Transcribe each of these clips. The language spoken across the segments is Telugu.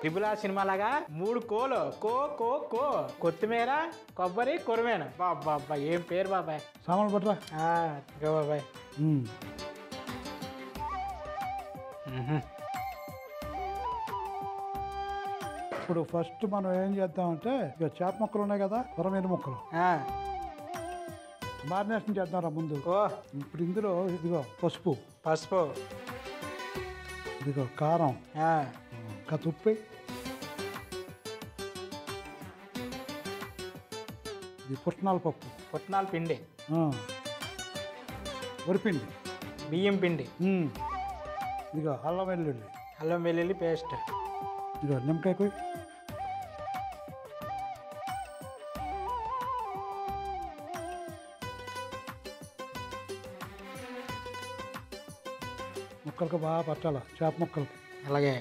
ట్రిపుల్ ఆర్ సినిమాలాగా మూడు కోలు కో కో కో కొత్తిమీర కొబ్బరి కొరమేన బాబా అబ్బా ఏం పేరు బాబాయ్ సామాన్లు పట్టరా ఆ, ఇదిగో బాబాయ్ ఉమ్. మ్హూ. ఇప్పుడు ఫస్ట్ మనం ఏం చేద్దామంటే ఇక చేప ముక్కలు ఉన్నాయి కదా కొరమీన ముక్కలు ఆ, మారినేషన్ చేద్దాంరా ముందు ఓ ఇప్పుడు ఇందులో ఇదిగో పసుపు పసుపు ఇదిగో కారం ఆ, ఇంకా ఉప్పు ఇది పుట్నాల పప్పు పుట్నాల పిండి ఆ. వరిపిండి బియ్యం పిండి ఉమ్. ఇదిగో అల్లం వెల్లుల్లి అల్లం వెల్లుల్లి పేస్ట్ ఇదిగో నిమ్మకాయ కొయ్యి ముక్కలకు బాగా పట్టాల చేప ముక్కలకి అలాగే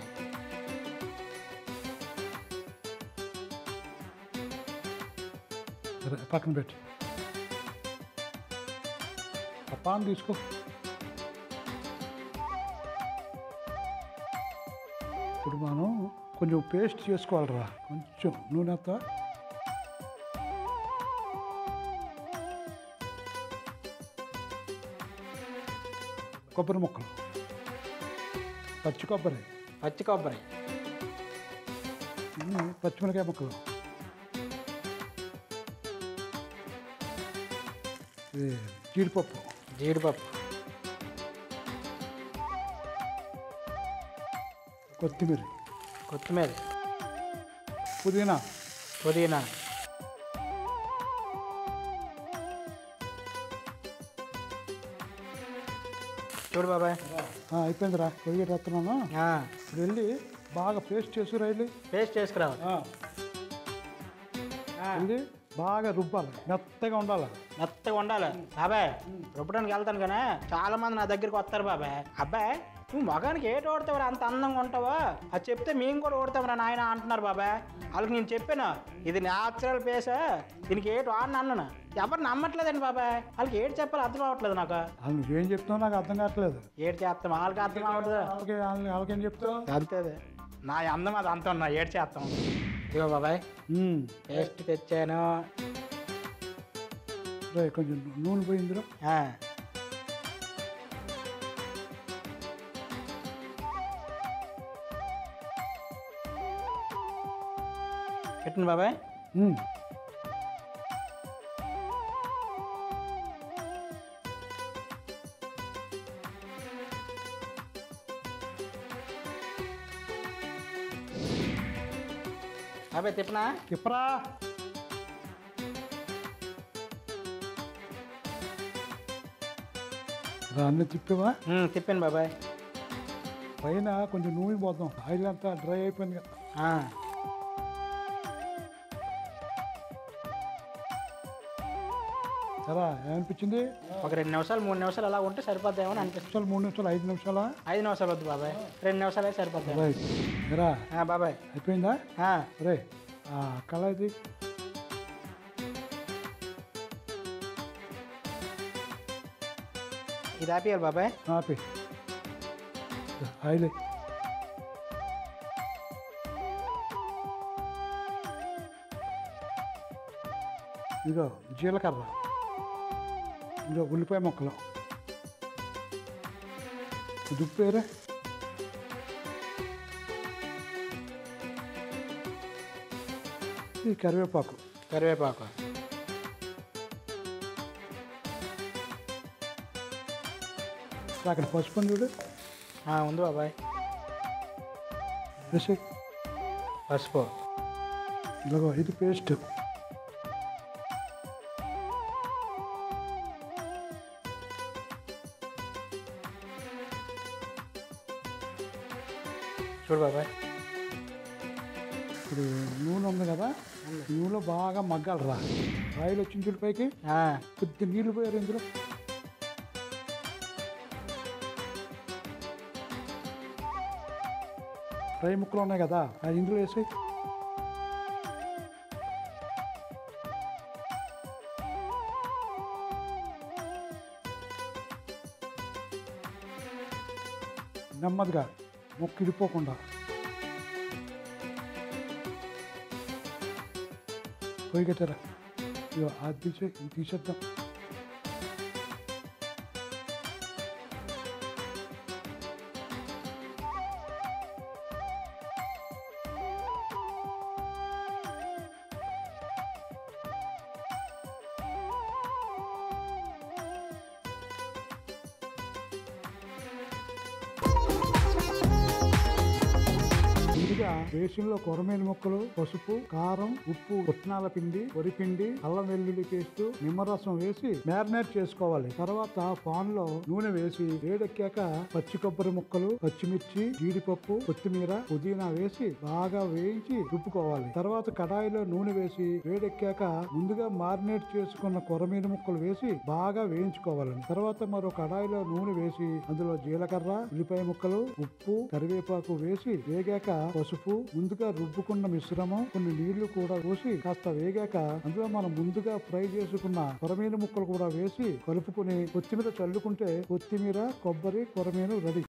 సరే పక్కన పెట్టి ఆ పాన్ తీసుకో ఇప్పుడు మనం కొంచెం పేస్ట్ చేసుకోవాలిరా కొంచెం నూనె ఎత్తా కొబ్బరి ముక్కలు పచ్చి కొబ్బరి పచ్చి కొబ్బరి ఇన్ని పచ్చిమిరకాయ ముక్కలు ఇది జీడిపప్పు జీడిపప్పు కొత్తిమీర కొత్తిమీర పుదీనా పుదీనా చూడు బాబాయ్ ఆ, అయిపోయిందిరా కొయ్యి ఎత్తున్నాను ఆ, ఇప్పుడు వెళ్ళి బాగా పేస్ట్ చేసి రైలు పేస్ట్ చేసుకురావాలి ఆ, వెళ్ళి బాగా రుబ్బాలి మెత్తగా ఉండాలి మెత్తగా ఉండాలి బాబాయ్ రుబ్బడానికి వెళ్తాను కానీ చాలా మంది నా దగ్గరికి వస్తారు బాబాయ్ అబ్బాయ్ నువ్వు మగానికి ఏటి ఓడతావురా అంత అందంగా ఉంటావా అది చెప్తే మేము కూడా ఓడతావురా నాయన అంటున్నారు బాబాయ్ వాళ్ళకి నేను చెప్పాను ఇది న్యాచురల్ ఫేస్ దీనికి ఏటి వాడిని అన్నాను ఎవరు నమ్మట్లేదండి బాబాయ్ వాళ్ళకి ఏటి చెప్పాలి అర్థం అవ్వట్లేదు నాకు వాళ్ళు నువ్వేం చెప్తున్నావు నాకు అర్థం కావట్లేదు ఏటి చేస్తాం వాళ్ళకి అర్థం అవ్వట్లేదు వాళ్ళకి వాళ్ళకి వాళ్ళకేం చెప్తావు అంతే అది. నా అందం అది అంత ఉన్నా ఏడు చేస్తాం ఇదిగో బాబాయ్ ఉమ్. పేస్ట్ తెచ్చాను రేయ్, కొంచెం నూనె పోయిందిరా ఆ, పెట్టండి బాబాయ్ ఉమ్. బాబాయ్ తిప్పనా తిప్పరా రా, అన్నీ తిప్పేవా ఉమ్, తిప్పాను బాబాయ్ పైన కొంచెం నూనె పోద్దాం ఆయిల్ అంతా డ్రై అయిపోయింది కదా ఆ, సరే ఏమనిపించింది ఒక రెండు నిమిషాలు మూడు నిమిషాలు అలా ఉంటే సరిపోద్దేమో అని అనిపిస్తుంది నిమిషాలు మూడు నిమిషాలు ఐదు నిమిషాలా ఐదు నిమిషాలు వద్దు బాబాయ్ రెండు నిమిషాలు అయితే సరిపోద్ది రైట్ ఎరా ఆ, బాబాయ్ అయిపోయిందా ఆ, రే ఆ కళాయిది ఇది ఆపియాలి బాబాయ్ ఆపి ఆయిల్ ఇదిగో జీలకర్ర ఇదిగో ఉల్లిపాయ ముక్కలు దుప్పేరే ఇది కరివేపాకు కరివేపాకు అక్కడ పసుపు ఉంది చూడు ఆ, ఉంది బాబాయ్ వేసి పసుపు ఇదిగో ఇది పేస్ట్ చూడు బాబాయ్ ఇప్పుడు నూనె ఉంది కదా నూనెలో బాగా మగ్గాలి రా ఆయిల్ వచ్చిన చూడు పైకి ఆ, కొద్ది నీళ్లు పోయారు ఇందులో ఫ్రై ముక్కలు ఉన్నాయి కదా అది ఇందులో వేసి నెమ్మదిగా ముక్క ఇడిపోకుండా పొయ్యి కట్టారా ఇగో అది తీసే ఇది తీసేద్దాం ముందుగా బేసిన్లో కొరమేను ముక్కలు పసుపు కారం ఉప్పు పుట్నాల పిండి వరి పిండి అల్లం వెల్లుల్లి పేస్ట్ నిమ్మరసం వేసి మ్యారినేట్ చేసుకోవాలి తర్వాత పాన్ లో నూనె వేసి వేడెక్కాక పచ్చి కొబ్బరి ముక్కలు పచ్చిమిర్చి జీడిపప్పు కొత్తిమీర పుదీనా వేసి బాగా వేయించి రుబ్బుకోవాలి తర్వాత కడాయిలో నూనె వేసి వేడెక్కాక ముందుగా మారినేట్ చేసుకున్న కొరమీను ముక్కలు వేసి బాగా వేయించుకోవాలండి తర్వాత మరో కడాయిలో నూనె వేసి అందులో జీలకర్ర ఉల్లిపాయ ముక్కలు ఉప్పు కరివేపాకు వేసి వేగాక పసుపు ముందుగా రుబ్బుకున్న మిశ్రమం కొన్ని నీళ్లు కూడా పోసి కాస్త వేగాక అందులో మనం ముందుగా ఫ్రై చేసుకున్న కొరమీను ముక్కలు కూడా వేసి కలుపుకుని కొత్తిమీర చల్లుకుంటే కొత్తిమీర కొబ్బరి కొరమీను రెడీ